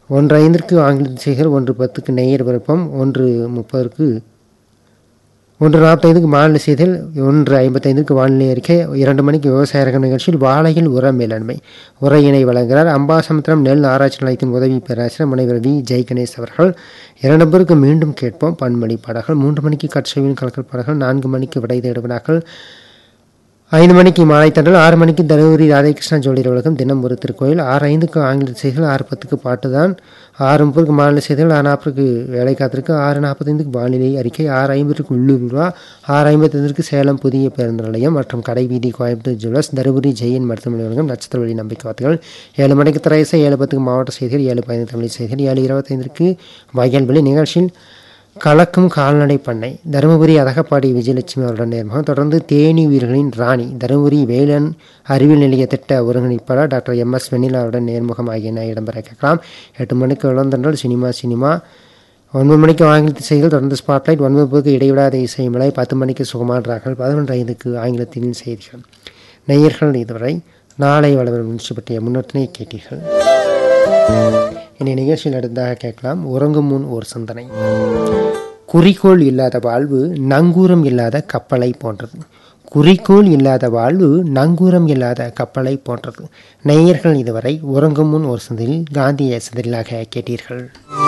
ஒன்று ஐந்திற்கு ஆங்கில செய்திகள் ஒன்று பத்துக்கு நேயர் விருப்பம் ஒன்று முப்பதற்கு ஒன்று நாற்பத்தைந்துக்கு மாநில செய்திகள் ஒன்று ஐம்பத்தைந்துக்கு வானிலை அறிக்கை இரண்டு மணிக்கு விவசாய ரகம் நிகழ்ச்சியில் வாழையில் உர மேலாண்மை உரையினை வழங்குகிறார் அம்பாசமுத்திரம் நெல் ஆராய்ச்சி நிலையத்தின் உதவி பேராசிரியர் முனைவர் வி ஜெய் கணேஷ் அவர்கள் இரண்டு பேருக்கு மீண்டும் கேட்போம் பன்மொழி பாடல்கள் மூன்று மணிக்கு கட்சவின் கலக்கல் பாடல்கள் நான்கு மணிக்கு விடை தேடுவினார்கள் ஐந்து மணிக்கு மாலை தண்டல் ஆறு மணிக்கு தருமபுரி ராதாகிருஷ்ணன் ஜோதிட உலகம் தினம் ஒரு திருக்கோயில் ஆறு ஐந்துக்கு ஆங்கில செய்திகள் ஆறு பத்துக்கு பாட்டு தான் ஆறு முப்பதுக்கு மாநில செய்திகள் ஆறு நாற்பதுக்கு வேலை காத்திருக்கு ஆறு நாற்பத்தைந்துக்கு வானிலை அறிக்கை ஆறு ஐம்பதுக்கு உள்ளூர் விழா ஆறு ஐம்பத்தைந்திற்கு சேலம் புதிய பேருந்து நிலையம் மற்றும் கடைவீதி கோயம்புத்தூர் ஜுவல்லர்ஸ் தருமபுரி ஜெயின் மருத்துவமனை உலகம் நட்சத்திர வழி நம்பிக்கை வார்த்தைகள் ஏழு மணிக்கு திரைசை ஏழு பத்துக்கு மாவட்ட செய்திகள் ஏழு பதினைந்து தமிழ் செய்திகள் ஏழு இருபத்தைந்திற்கு வயல்வெளி நிகழ்ச்சியில் கலக்கும் கால்நடை பண்ணை தருமபுரி அதகப்பாடி விஜயலட்சுமி அவருடன் நேர்முகம் தொடர்ந்து தேனி உயிர்களின் ராணி தருமபுரி வேலன் அறிவியல் நிலைய திட்ட ஒருங்கிணைப்பாளர் டாக்டர் எம் எஸ் வெண்ணிலா அவருடன் நேர்முகம் ஆகியன இடம்பெற கேட்கலாம் எட்டு மணிக்கு இளந்தன்றல் சினிமா சினிமா ஒன்பது மணிக்கு ஆங்கில செய்திகள் தொடர்ந்து ஸ்பாட்லைட் ஒன்பது முப்பதுக்கு இடைவிடாத இசைமலை பத்து மணிக்கு சுகமாற்றார்கள் பதினொன்று ஐந்துக்கு ஆங்கிலத்தின் செய்திகள் நேயர்கள் இதுவரை நாளை வளரும் நிகழ்ச்சி பற்றிய முன்னோட்டினை கேட்டீர்கள் இனி நிகழ்ச்சியில் அடுத்ததாக கேட்கலாம் உறங்கும் முன் ஒரு சிந்தனை குறிக்கோள் இல்லாத வாழ்வு நங்கூரம் இல்லாத கப்பலை போன்றது குறிக்கோள் இல்லாத வாழ்வு நங்கூரம் இல்லாத கப்பலை போன்றது நேயர்கள் இதுவரை உறங்கும் முன் ஒரு சிந்தனையில் காந்திய சிந்தனையாக கேட்டீர்கள்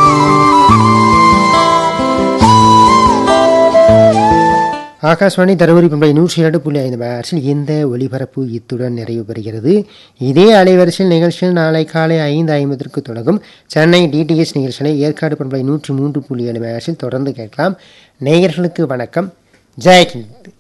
ஆகாஷ்வாணி தருமபுரி பண்பை நூற்றி இரண்டு புள்ளி ஐந்து மெகாஹெர்ட்ஸில் இந்த ஒலிபரப்பு இத்துடன் நிறைவு பெறுகிறது இதே அலைவரிசையில் நிகழ்ச்சியில் நாளை காலை ஐந்து ஐம்பதற்கு தொடங்கும் சென்னை டிடிஎஸ் நிகழ்ச்சிகளை ஏற்காடு பண்பை நூற்றி மூன்று புள்ளி ஏழு மெகாஹெர்ட்ஸில் தொடர்ந்து கேட்கலாம் நேயர்களுக்கு வணக்கம் ஜெயஹிந்த்